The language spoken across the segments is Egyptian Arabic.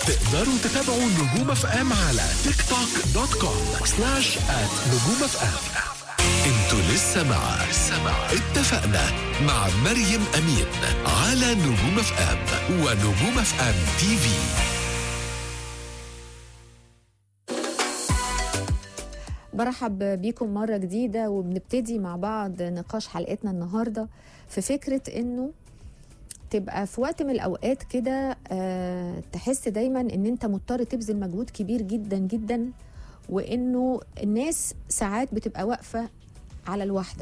تقدروا تتابعوا نجوم اف ام على تيك توك دوت كوم سلاش ات نجوم اف ام انتوا لسه مع اتفقنا مع مريم امين على نجوم اف ام ونجوم اف ام تي في برحب بيكم مرة جديدة وبنبتدي مع بعض نقاش حلقتنا النهاردة في فكرة انه تبقى في وقت من الاوقات كده آه، تحس دايما ان انت مضطر تبذل مجهود كبير جدا جدا وانه الناس ساعات بتبقى واقفة على الواحدة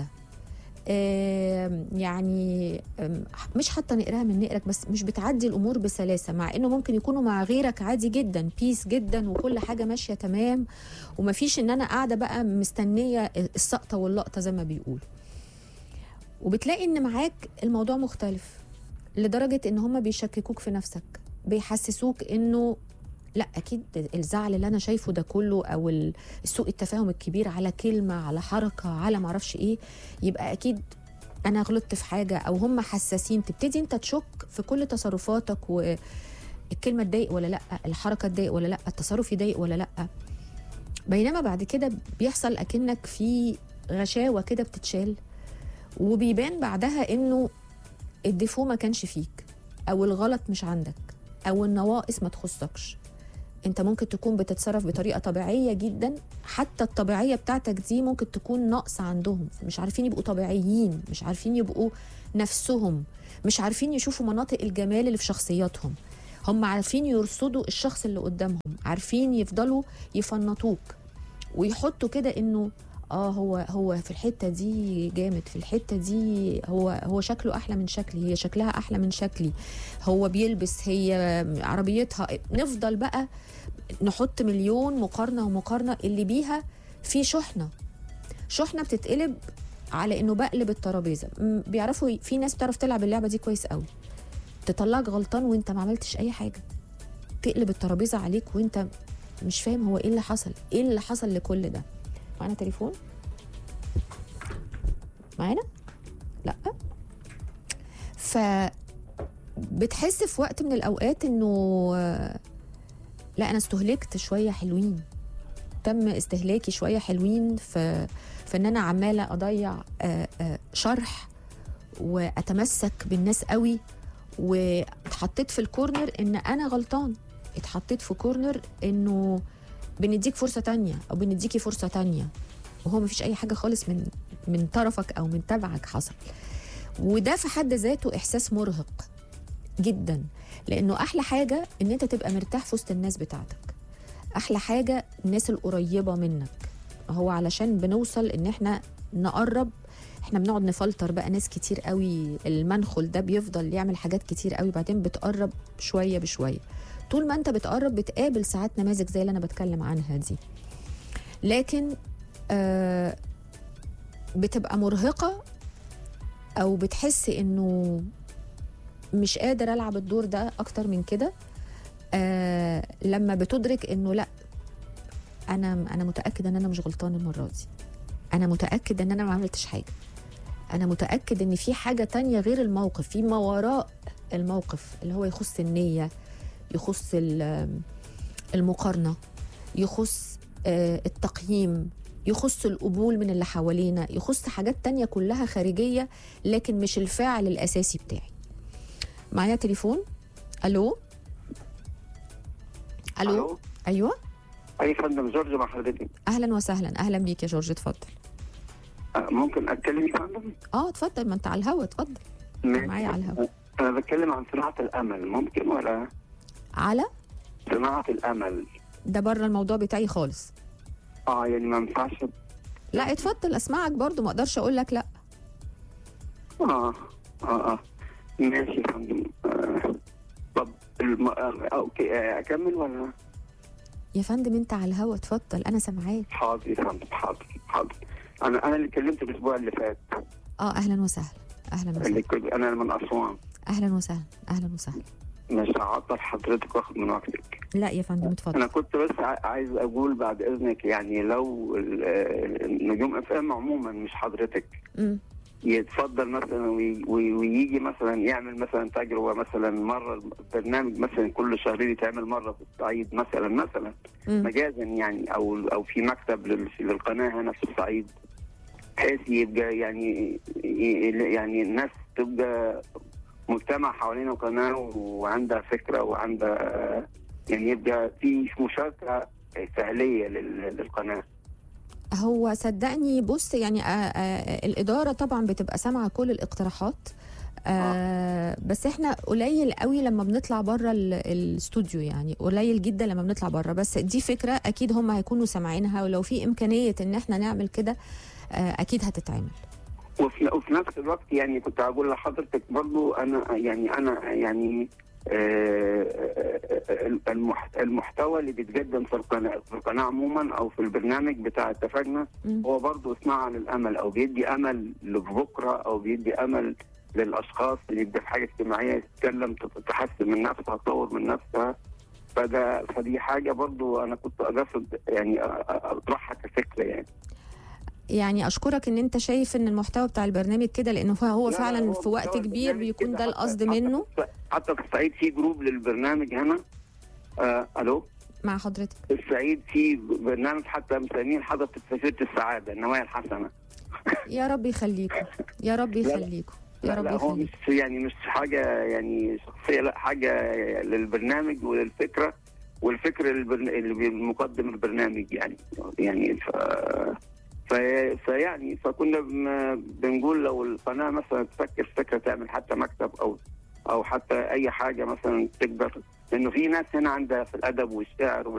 آم، يعني آم، مش حتى نقراها من نقرك بس مش بتعدي الامور بسلاسه مع انه ممكن يكونوا مع غيرك عادي جدا بيس جدا وكل حاجه ماشيه تمام ومفيش ان انا قاعده بقى مستنيه السقطه واللقطه زي ما بيقول وبتلاقي ان معاك الموضوع مختلف لدرجه ان هم بيشككوك في نفسك بيحسسوك انه لا اكيد الزعل اللي انا شايفه ده كله او ال- سوء التفاهم الكبير على كلمه على حركه على معرفش ايه يبقى اكيد انا غلطت في حاجه او هم حساسين تبتدي انت تشك في كل تصرفاتك والكلمه تضايق ولا لا الحركه تضايق ولا لا التصرف يضايق ولا لا بينما بعد كده بيحصل اكنك في غشاوه كده بتتشال وبيبان بعدها انه الديفو ما كانش فيك او الغلط مش عندك او النواقص ما تخصكش انت ممكن تكون بتتصرف بطريقه طبيعيه جدا حتى الطبيعيه بتاعتك دي ممكن تكون ناقصه عندهم مش عارفين يبقوا طبيعيين مش عارفين يبقوا نفسهم مش عارفين يشوفوا مناطق الجمال اللي في شخصياتهم هم عارفين يرصدوا الشخص اللي قدامهم عارفين يفضلوا يفنطوك ويحطوا كده انه اه هو هو في الحته دي جامد في الحته دي هو هو شكله احلى من شكلي هي شكلها احلى من شكلي هو بيلبس هي عربيتها نفضل بقى نحط مليون مقارنه ومقارنه اللي بيها في شحنه شحنه بتتقلب على انه بقلب الترابيزه م- بيعرفوا في ناس بتعرف تلعب اللعبه دي كويس قوي تطلعك غلطان وانت ما عملتش اي حاجه تقلب الترابيزه عليك وانت مش فاهم هو ايه اللي حصل ايه اللي حصل لكل ده معانا تليفون معانا لا ف بتحس في وقت من الاوقات انه آه، لا انا استهلكت شويه حلوين تم استهلاكي شويه حلوين في في ان انا عماله اضيع آه، آه، شرح واتمسك بالناس قوي واتحطيت في الكورنر ان انا غلطان اتحطيت في كورنر انه بنديك فرصه تانية او بنديكي فرصه تانية وهو مفيش اي حاجه خالص من من طرفك او من تبعك حصل وده في حد ذاته احساس مرهق جدا لانه احلى حاجه ان انت تبقى مرتاح في وسط الناس بتاعتك احلى حاجه الناس القريبه منك هو علشان بنوصل ان احنا نقرب احنا بنقعد نفلتر بقى ناس كتير قوي المنخل ده بيفضل يعمل حاجات كتير قوي بعدين بتقرب شويه بشويه طول ما انت بتقرب بتقابل ساعات نماذج زي اللي انا بتكلم عنها دي لكن آه بتبقى مرهقه او بتحس انه مش قادر العب الدور ده اكتر من كده آه لما بتدرك انه لا انا انا متاكد ان انا مش غلطان المره دي انا متاكد ان انا ما عملتش حاجه انا متاكد ان في حاجه تانية غير الموقف في ما وراء الموقف اللي هو يخص النيه يخص ال- المقارنه يخص آه، التقييم يخص القبول من اللي حوالينا يخص حاجات تانية كلها خارجية لكن مش الفاعل الأساسي بتاعي معايا تليفون ألو ألو, الو أيوة اي فندم جورج مع حضرتك أهلا وسهلا أهلا بيك يا جورج اتفضل أه، ممكن اتكلم يا فندم اه اتفضل ما انت على الهوا اتفضل ماشي. معايا على الهوا انا بتكلم عن صناعه الامل ممكن ولا على صناعه الامل ده بره الموضوع بتاعي خالص اه يعني ما ينفعش لا اتفضل اسمعك برضو ما اقدرش اقول لك لا اه اه اه ماشي يا فندم آه. طب الم... آه. اوكي آه. اكمل ولا يا فندم انت على الهوا اتفضل انا سامعاك حاضر يا فندم حاضر حاضر انا انا اللي كلمت الاسبوع اللي فات اه اهلا وسهلا اهلا اللي وسهلا كنت انا من اسوان اهلا وسهلا اهلا وسهلا مش هعطل حضرتك واخد من وقتك لا يا فندم اتفضل انا كنت بس ع- عايز اقول بعد اذنك يعني لو ال- آه، النجوم اف ام عموما مش حضرتك مم. يتفضل مثلا وي- وي- ويجي مثلا يعمل مثلا تجربه مثلا مره برنامج مثلا كل شهرين يتعمل مره في الصعيد مثلا مثلا مم. مجازا يعني او او في مكتب لل- للقناه هنا في الصعيد بحيث يبقى يعني ي- يعني الناس تبقى مجتمع حوالين القناه وعندها فكره وعندها يعني يبقى في مشاركه فعليه لل- للقناه هو صدقني بص يعني آه آه الإدارة طبعا بتبقى سامعة كل الاقتراحات آه بس احنا قليل قوي لما بنطلع بره ال- الاستوديو يعني قليل جدا لما بنطلع بره بس دي فكرة اكيد هم هيكونوا سامعينها ولو في امكانية ان احنا نعمل كده آه اكيد هتتعمل وفي, وفي نفس الوقت يعني كنت هقول لحضرتك برضو انا يعني انا يعني آه، المح- المحتوى اللي بيتقدم في القناه في القناه عموما او في البرنامج بتاع اتفقنا مم. هو برضه صناعه للامل او بيدي امل لبكره او بيدي امل للاشخاص اللي يبقى في حاجه اجتماعيه تتكلم تت- تحسن من نفسها تطور من نفسها فده فدي حاجه برضه انا كنت اقصد يعني أ- أ- اطرحها كفكره يعني يعني اشكرك ان انت شايف ان المحتوى بتاع البرنامج كده لانه هو لا، لا، فعلا هو في وقت محتوى كبير البرنامج بيكون كده ده حتى- القصد حتى منه في- حتى في الصعيد في جروب للبرنامج هنا آه الو مع حضرتك في الصعيد في برنامج حتى مسميه حضرة سفيرة السعادة النوايا الحسنة يا رب يخليكم يا رب لا، لا. يخليكم يا لا, رب لا هو يخليكم مش يعني مش حاجة يعني شخصية لا حاجة للبرنامج وللفكرة والفكر البرن... اللي بيقدم البرنامج يعني يعني ف... ف... فيعني فكنا بن... بنقول لو القناة مثلا تفكر فكرة تعمل حتى مكتب أو أو حتى أي حاجة مثلا تقدر لأنه في ناس هنا عندها في الأدب والشعر